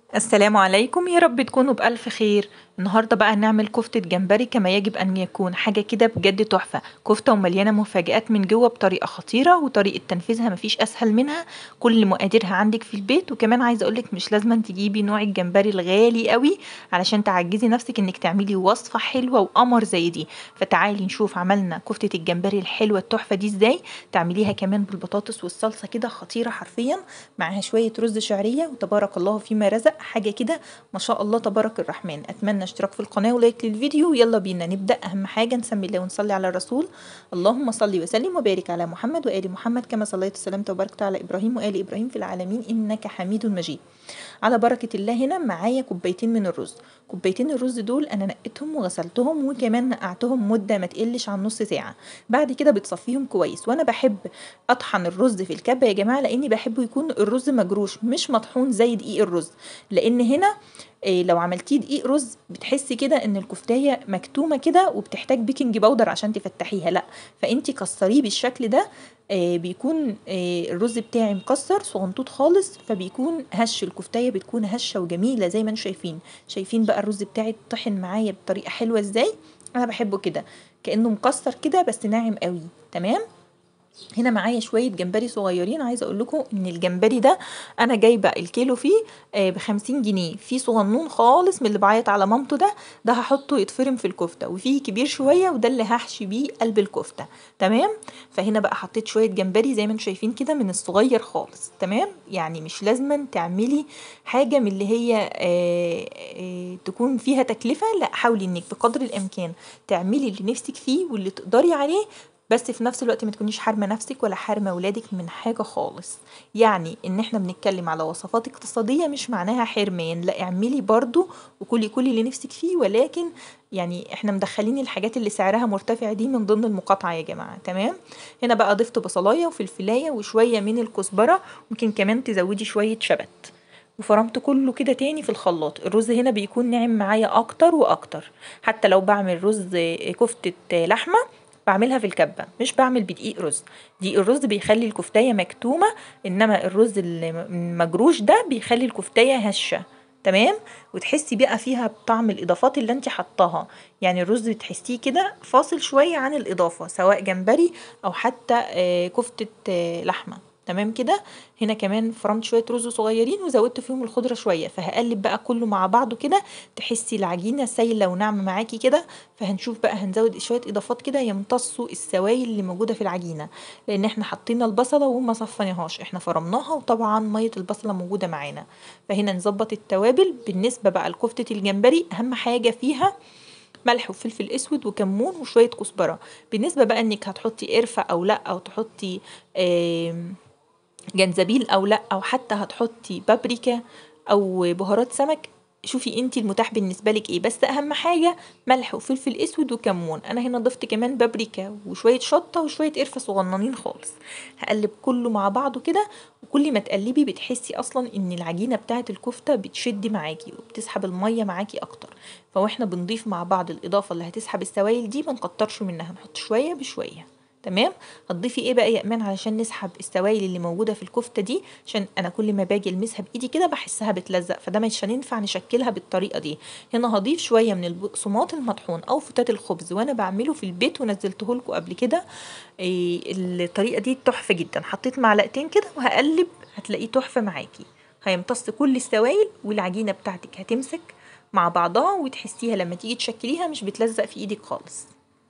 السلام عليكم يا رب تكونوا بألف خير النهارده بقى هنعمل كفتة جمبري كما يجب أن يكون حاجة كده بجد تحفة كفتة ومليانة مفاجآت من جوه بطريقة خطيرة وطريقة تنفيذها مفيش أسهل منها كل مقاديرها عندك في البيت وكمان عايزة أقولك مش لازم تجيبي نوع الجمبري الغالي قوي علشان تعجزي نفسك إنك تعملي وصفة حلوة وقمر زي دي فتعالي نشوف عملنا كفتة الجمبري الحلوة التحفة دي ازاي تعمليها كمان بالبطاطس والصلصة كده خطيرة حرفيا معاها شوية رز شعرية وتبارك الله فيما رزق حاجة كده ما شاء الله تبارك الرحمن أتمنى اشتراك في القناة ولايك للفيديو يلا بينا نبدأ أهم حاجة نسمي الله ونصلي على الرسول اللهم صل وسلم وبارك على محمد وآل محمد كما صليت وسلمت وباركت على إبراهيم وآل إبراهيم في العالمين إنك حميد مجيد على بركة الله هنا معايا كوبايتين من الرز كوبايتين الرز دول أنا نقيتهم وغسلتهم وكمان نقعتهم مدة ما تقلش عن نص ساعة بعد كده بتصفيهم كويس وأنا بحب أطحن الرز في الكبة يا جماعة لأني بحبه يكون الرز مجروش مش مطحون زي دقيق الرز لأن هنا إيه لو عملتيه دقيق رز بتحسي كده ان الكفتايه مكتومه كده وبتحتاج بيكنج باودر عشان تفتحيها لا فانتي كسريه بالشكل ده آه بيكون آه الرز بتاعي مكسر صغنطوط خالص فبيكون هش الكفتايه بتكون هشه وجميله زي ما انتم شايفين شايفين بقى الرز بتاعي طحن معايا بطريقه حلوه ازاي انا بحبه كده كانه مكسر كده بس ناعم قوي تمام هنا معايا شويه جمبري صغيرين عايزه اقول لكم ان الجمبري ده انا جايبه الكيلو فيه ب 50 جنيه في صغنون خالص من اللي بعيط على مامته ده ده هحطه يتفرم في الكفته وفي كبير شويه وده اللي هحشي بيه قلب الكفته تمام فهنا بقى حطيت شويه جمبري زي ما انتم شايفين كده من الصغير خالص تمام يعني مش لازما تعملي حاجه من اللي هي آآ آآ تكون فيها تكلفه لا حاولي انك بقدر الامكان تعملي اللي نفسك فيه واللي تقدري عليه بس في نفس الوقت ما تكونيش حارمه نفسك ولا حارمه ولادك من حاجه خالص يعني ان احنا بنتكلم على وصفات اقتصاديه مش معناها حرمان لا اعملي برضو وكلي كل اللي نفسك فيه ولكن يعني احنا مدخلين الحاجات اللي سعرها مرتفع دي من ضمن المقاطعه يا جماعه تمام هنا بقى ضفت بصلايه وفلفلايه وشويه من الكزبره ممكن كمان تزودي شويه شبت وفرمت كله كده تاني في الخلاط الرز هنا بيكون ناعم معايا اكتر واكتر حتى لو بعمل رز كفته لحمه بعملها في الكبة مش بعمل بدقيق رز دقيق الرز بيخلي الكفتاية مكتومة إنما الرز المجروش ده بيخلي الكفتاية هشة تمام وتحسي بقى فيها بطعم الإضافات اللي انت حطاها يعني الرز بتحسيه كده فاصل شوية عن الإضافة سواء جمبري أو حتى كفتة لحمة تمام كده هنا كمان فرمت شويه رز صغيرين وزودت فيهم الخضره شويه فهقلب بقى كله مع بعضه كده تحسي العجينه سايله وناعمه معاكي كده فهنشوف بقى هنزود شويه اضافات كده يمتصوا السوائل اللي موجوده في العجينه لان احنا حطينا البصله وما صفيناهاش احنا فرمناها وطبعا ميه البصله موجوده معانا فهنا نظبط التوابل بالنسبه بقى لكفته الجمبري اهم حاجه فيها ملح وفلفل اسود وكمون وشويه كزبره بالنسبه بقى انك هتحطي قرفه او لا او تحطي جنزبيل او لا او حتى هتحطي بابريكا او بهارات سمك شوفي انت المتاح بالنسبه لك ايه بس اهم حاجه ملح وفلفل اسود وكمون انا هنا ضفت كمان بابريكا وشويه شطه وشويه قرفه صغننين خالص هقلب كله مع بعضه كده وكل ما تقلبي بتحسي اصلا ان العجينه بتاعه الكفته بتشد معاكي وبتسحب الميه معاكي اكتر فواحنا بنضيف مع بعض الاضافه اللي هتسحب السوائل دي ما نكترش منها نحط شويه بشويه تمام هتضيفي ايه بقى يا امان علشان نسحب السوائل اللي موجوده في الكفته دي عشان انا كل ما باجي المسها بايدي كده بحسها بتلزق فده مش هننفع نشكلها بالطريقه دي هنا هضيف شويه من البقسماط المطحون او فتات الخبز وانا بعمله في البيت ونزلته لكم قبل كده إيه الطريقه دي تحفه جدا حطيت معلقتين كده وهقلب هتلاقيه تحفه معاكي هيمتص كل السوائل والعجينه بتاعتك هتمسك مع بعضها وتحسيها لما تيجي تشكليها مش بتلزق في ايدك خالص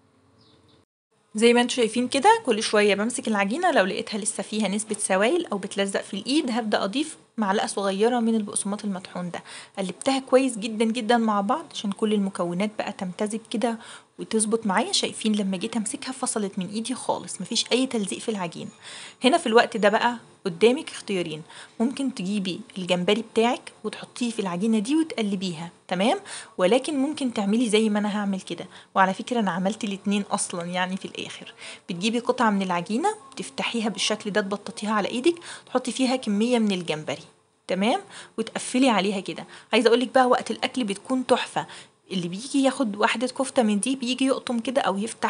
زي ما انتم شايفين كده كل شويه بمسك العجينه لو لقيتها لسه فيها نسبه سوائل او بتلزق في الايد هبدا اضيف معلقه صغيره من البقسماط المطحون ده قلبتها كويس جدا جدا مع بعض عشان كل المكونات بقى تمتزج كده وتظبط معايا شايفين لما جيت امسكها فصلت من ايدي خالص مفيش اي تلزيق في العجينه هنا في الوقت ده بقى قدامك اختيارين ممكن تجيبي الجمبري بتاعك وتحطيه في العجينه دي وتقلبيها تمام ولكن ممكن تعملي زي ما انا هعمل كده وعلى فكره انا عملت الاتنين اصلا يعني في الاخر بتجيبي قطعه من العجينه تفتحيها بالشكل ده تبططيها على ايدك تحطي فيها كميه من الجمبري تمام وتقفلي عليها كده عايزه اقولك بقى وقت الاكل بتكون تحفه اللي بيجي ياخد واحدة كفتة من دي بيجي يقطم كده أو يفتح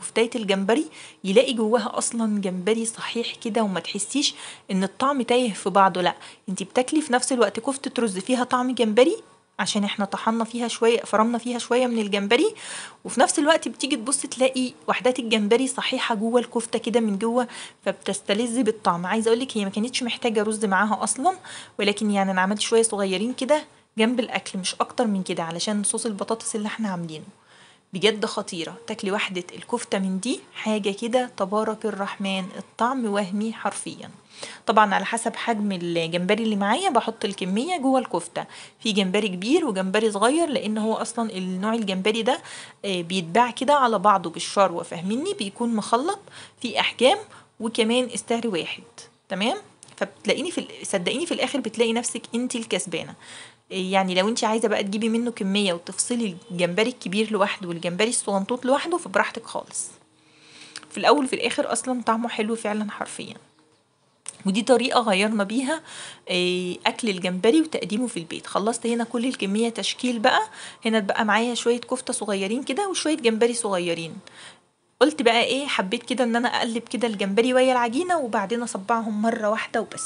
كفتاية الجمبري يلاقي جواها اصلا جمبري صحيح كده وما تحسيش ان الطعم تايه في بعضه لا انت بتاكلي في نفس الوقت كفتة رز فيها طعم جمبري عشان احنا طحنا فيها شوية فرمنا فيها شوية من الجمبري وفي نفس الوقت بتيجي تبص تلاقي وحدات الجمبري صحيحة جوه الكفتة كده من جوه فبتستلذ بالطعم عايزة اقولك هي ما كانتش محتاجة رز معاها اصلا ولكن يعني انا عملت شوية صغيرين كده جنب الاكل مش اكتر من كده علشان صوص البطاطس اللي احنا عاملينه بجد خطيرة تاكلي وحدة الكفتة من دي حاجة كده تبارك الرحمن الطعم وهمي حرفيا طبعا على حسب حجم الجمبري اللي معايا بحط الكمية جوه الكفتة في جمبري كبير وجمبري صغير لان هو اصلا النوع الجمبري ده بيتباع كده على بعضه بالشروة فاهميني بيكون مخلط في احجام وكمان استعر واحد تمام فبتلاقيني في صدقيني في الاخر بتلاقي نفسك انت الكسبانه يعني لو انت عايزه بقى تجيبي منه كميه وتفصلي الجمبري الكبير لوحده والجمبري الصغنطوط لوحده فبراحتك خالص في الاول وفي الاخر اصلا طعمه حلو فعلا حرفيا ودي طريقة غيرنا بيها أكل الجمبري وتقديمه في البيت خلصت هنا كل الكمية تشكيل بقى هنا بقى معايا شوية كفتة صغيرين كده وشوية جمبري صغيرين قلت بقى ايه حبيت كده ان انا اقلب كده الجمبري ويا العجينة وبعدين اصبعهم مرة واحدة وبس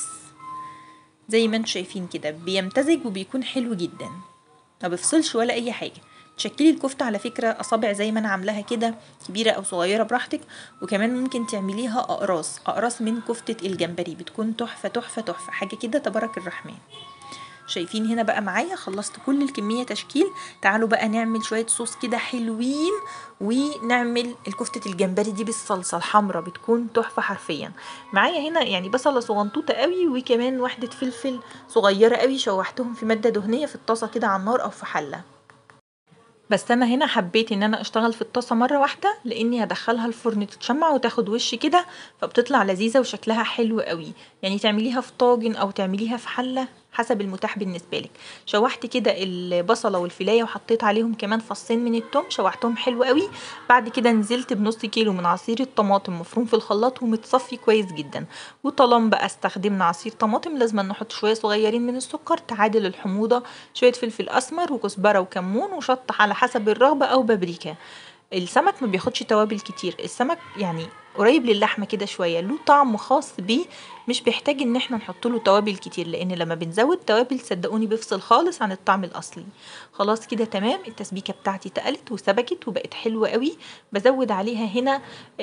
زي ما انتم شايفين كده بيمتزج وبيكون حلو جدا ما بيفصلش ولا اي حاجه تشكلي الكفتة على فكرة أصابع زي ما أنا عاملاها كده كبيرة أو صغيرة براحتك وكمان ممكن تعمليها أقراص أقراص من كفتة الجمبري بتكون تحفة تحفة تحفة حاجة كده تبارك الرحمن شايفين هنا بقى معايا خلصت كل الكمية تشكيل تعالوا بقى نعمل شوية صوص كده حلوين ونعمل الكفتة الجمبري دي بالصلصة الحمراء بتكون تحفة حرفيا معايا هنا يعني بصلة صغنطوطة قوي وكمان واحدة فلفل صغيرة قوي شوحتهم في مادة دهنية في الطاسة كده على النار أو في حلة بس انا هنا حبيت ان انا اشتغل في الطاسه مره واحده لاني هدخلها الفرن تتشمع وتاخد وش كده فبتطلع لذيذه وشكلها حلو قوي يعني تعمليها في طاجن او تعمليها في حله حسب المتاح بالنسبه لك شوحت كده البصله والفلايه وحطيت عليهم كمان فصين من التوم شوحتهم حلو قوي بعد كده نزلت بنص كيلو من عصير الطماطم مفروم في الخلاط ومتصفي كويس جدا وطالما بقى استخدمنا عصير طماطم لازم نحط شويه صغيرين من السكر تعادل الحموضه شويه فلفل اسمر وكزبره وكمون وشطه على حسب الرغبه او بابريكا السمك ما بياخدش توابل كتير السمك يعني قريب للحمة كده شوية له طعم خاص بيه مش بيحتاج ان احنا نحط له توابل كتير لان لما بنزود توابل صدقوني بيفصل خالص عن الطعم الاصلي خلاص كده تمام التسبيكه بتاعتي تقلت وسبكت وبقت حلوه قوي بزود عليها هنا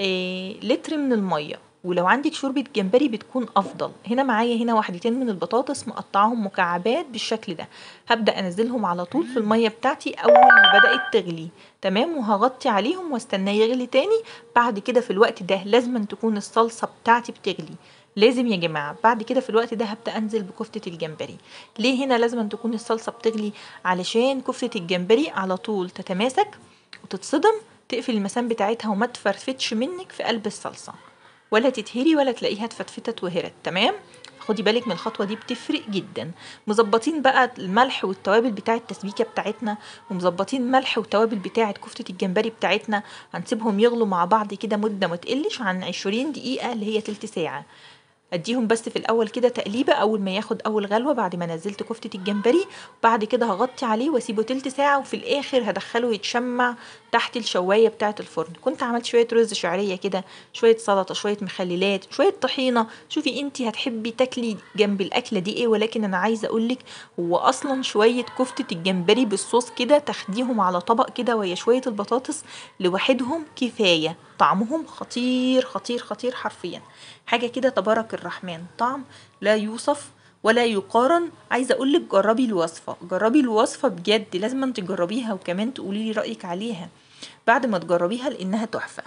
آه لتر من الميه ولو عندك شوربة جمبري بتكون أفضل هنا معايا هنا واحدتين من البطاطس مقطعهم مكعبات بالشكل ده هبدأ أنزلهم على طول في المية بتاعتي أول ما بدأت تغلي تمام وهغطي عليهم واستناه يغلي تاني بعد كده في الوقت ده لازم تكون الصلصة بتاعتي بتغلي لازم يا جماعة بعد كده في الوقت ده هبدأ أنزل بكفتة الجمبري ليه هنا لازم تكون الصلصة بتغلي علشان كفتة الجمبري على طول تتماسك وتتصدم تقفل المسام بتاعتها وما تفرفتش منك في قلب الصلصة ولا تتهري ولا تلاقيها اتفتفتت وهرت تمام خدي بالك من الخطوه دي بتفرق جدا مظبطين بقى الملح والتوابل بتاعه التسبيكه بتاعتنا ومظبطين ملح وتوابل بتاعه كفته الجمبري بتاعتنا هنسيبهم يغلوا مع بعض كده مده ما تقلش عن 20 دقيقه اللي هي تلت ساعه اديهم بس في الاول كده تقليبه اول ما ياخد اول غلوه بعد ما نزلت كفته الجمبري وبعد كده هغطي عليه واسيبه تلت ساعه وفي الاخر هدخله يتشمع تحت الشوايه بتاعه الفرن كنت عملت شويه رز شعريه كده شويه سلطه شويه مخللات شويه طحينه شوفي انت هتحبي تاكلي جنب الاكله دي ايه ولكن انا عايزه اقولك هو اصلا شويه كفته الجمبري بالصوص كده تاخديهم على طبق كده وهي شويه البطاطس لوحدهم كفايه طعمهم خطير خطير خطير حرفيا حاجه كده تبارك الرحمن طعم لا يوصف ولا يقارن عايزه اقولك جربي الوصفه جربي الوصفه بجد لازم تجربيها وكمان تقولي لي رايك عليها بعد ما تجربيها لانها تحفه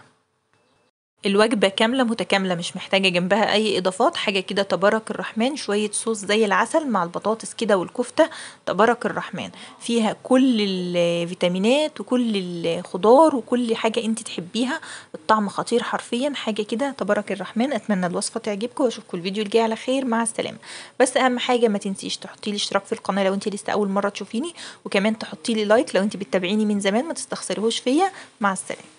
الوجبة كاملة متكاملة مش محتاجة جنبها أي إضافات حاجة كده تبارك الرحمن شوية صوص زي العسل مع البطاطس كده والكفتة تبارك الرحمن فيها كل الفيتامينات وكل الخضار وكل حاجة انت تحبيها الطعم خطير حرفيا حاجة كده تبارك الرحمن أتمنى الوصفة تعجبكم وأشوفكم الفيديو الجاي على خير مع السلامة بس أهم حاجة ما تنسيش تحطي لي اشتراك في القناة لو انت لسه أول مرة تشوفيني وكمان تحطي لي لايك لو انت بتتابعيني من زمان ما تستخسرهوش فيا مع السلامة